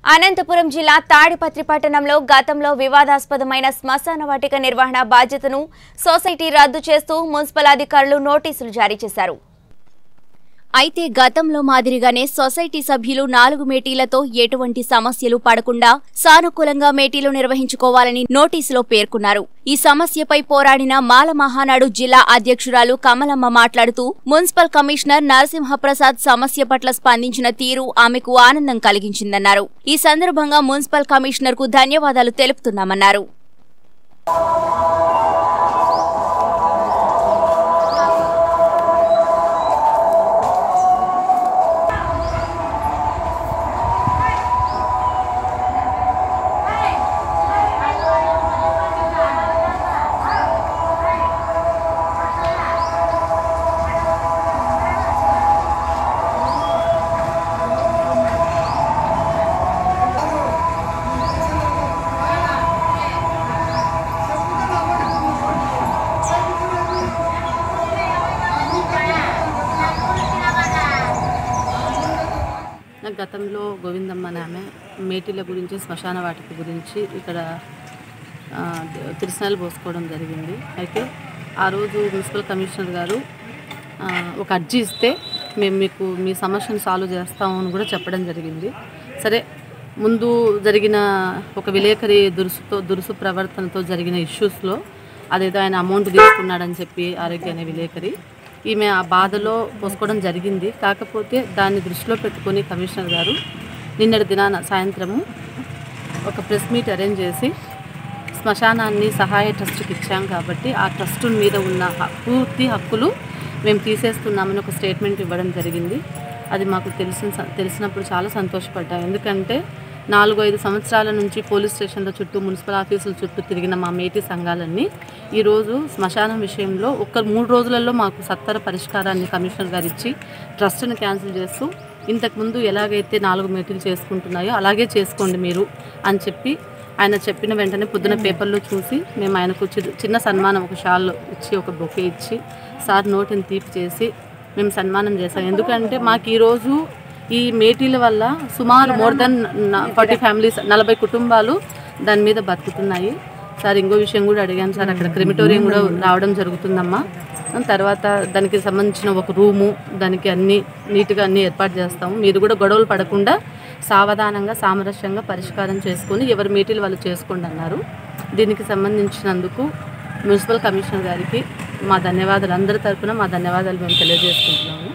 అనంతపురం జిల్లా తాడిపత్రి పట్టణంలో గతంలో వివాదాస్పదమైన శ్మశాన వాటిక నిర్వహణ బాధ్యతను సొసైటీ రద్దు చేస్తూ మున్సిపల్ అధికారులు నోటీసులు జారీ చేశారు అయితే గతంలో మాదిరిగానే సొసైటీ సభ్యులు నాలుగు మేటీలతో ఎటువంటి సమస్యలు పడకుండా సానుకూలంగా మేటీలు నిర్వహించుకోవాలని నోటీసులో పేర్కొన్నారు ఈ సమస్యపై పోరాడిన మాల మహానాడు జిల్లా అధ్యక్షురాలు కమలమ్మ మాట్లాడుతూ మున్సిపల్ కమిషనర్ నరసింహప్రసాద్ సమస్య పట్ల స్పందించిన తీరు ఆమెకు ఆనందం కలిగించిందన్నారు ఈ సందర్భంగా మున్సిపల్ కమిషనర్ కు ధన్యవాదాలు తెలుపుతున్నామన్నారు నాకు గతంలో గోవిందమ్మ అనే ఆమె మేటీల గురించి శ్మశాన వాటిక గురించి ఇక్కడ ఆ, తిరుసనాలు పోసుకోవడం జరిగింది అయితే ఆ రోజు మున్సిపల్ కమిషనర్ గారు ఆ, ఒక అర్జీ ఇస్తే మేము మీకు మీ సమస్యను సాల్వ్ చేస్తాము అని కూడా చెప్పడం జరిగింది సరే ముందు జరిగిన ఒక విలేకరి దురుసుతో దురుసు ప్రవర్తనతో జరిగిన ఇష్యూస్లో అదేదో ఆయన అమౌంట్ తీసుకున్నాడని చెప్పి ఆరోగ్య అనే విలేకరి ఈమె ఆ బాధలో పోసుకోవడం జరిగింది కాకపోతే దాన్ని దృష్టిలో పెట్టుకొని కమిషనర్ గారు నిన్నటి దినాన సాయంత్రము ఒక ప్రెస్ మీట్ అరేంజ్ చేసి శ్మశానాన్ని సహాయ ట్రస్ట్కి ఇచ్చాం కాబట్టి ఆ ట్రస్ట్ మీద ఉన్న హ- పూర్తి హక్కులు మేము తీసేస్తున్నామని ఒక స్టేట్మెంట్ ఇవ్వడం జరిగింది అది మాకు తెలిసిన స- తెలిసినప్పుడు చాలా సంతోషపడ్డాం ఎందుకంటే నాలుగు ఐదు సంవత్సరాల నుంచి పోలీస్ స్టేషన్ల చుట్టూ మున్సిపల్ ఆఫీసుల చుట్టూ తిరిగిన మా మేటీ సంఘాలన్నీ ఈరోజు శ్మశానం విషయంలో ఒక్క మూడు రోజులలో మాకు సత్వర పరిష్కారాన్ని కమిషనర్ గారు ఇచ్చి ట్రస్ట్ని క్యాన్సిల్ చేస్తూ ఇంతకుముందు ఎలాగైతే నాలుగు మేటీలు చేసుకుంటున్నాయో అలాగే చేసుకోండి మీరు అని చెప్పి ఆయన చెప్పిన వెంటనే పొద్దున పేపర్లో చూసి మేము ఆయనకు చి- చిన్న సన్మానం ఒక షాల్ ఇచ్చి ఒక బొకే ఇచ్చి సార్ నోటిని తీపి చేసి మేము సన్మానం చేశాం ఎందుకంటే మాకు ఈరోజు ఈ మేటీల వల్ల సుమారు మోర్ దెన్ ఫార్టీ ఫ్యామిలీస్ నలభై కుటుంబాలు దాని మీద బతుకుతున్నాయి సార్ ఇంకో విషయం కూడా అడిగాను సార్ అక్కడ క్రిమిటోరియం కూడా రావడం జరుగుతుందమ్మా తర్వాత దానికి సంబంధించిన ఒక రూము దానికి అన్ని నీట్గా అన్ని ఏర్పాటు చేస్తాము మీరు కూడా గొడవలు పడకుండా సావధానంగా సామరస్యంగా పరిష్కారం చేసుకొని ఎవరి మీటిల్ వాళ్ళు చేసుకోండి అన్నారు దీనికి సంబంధించినందుకు మున్సిపల్ కమిషనర్ గారికి మా ధన్యవాదాలు అందరి తరపున మా ధన్యవాదాలు మేము తెలియజేసుకుంటున్నాము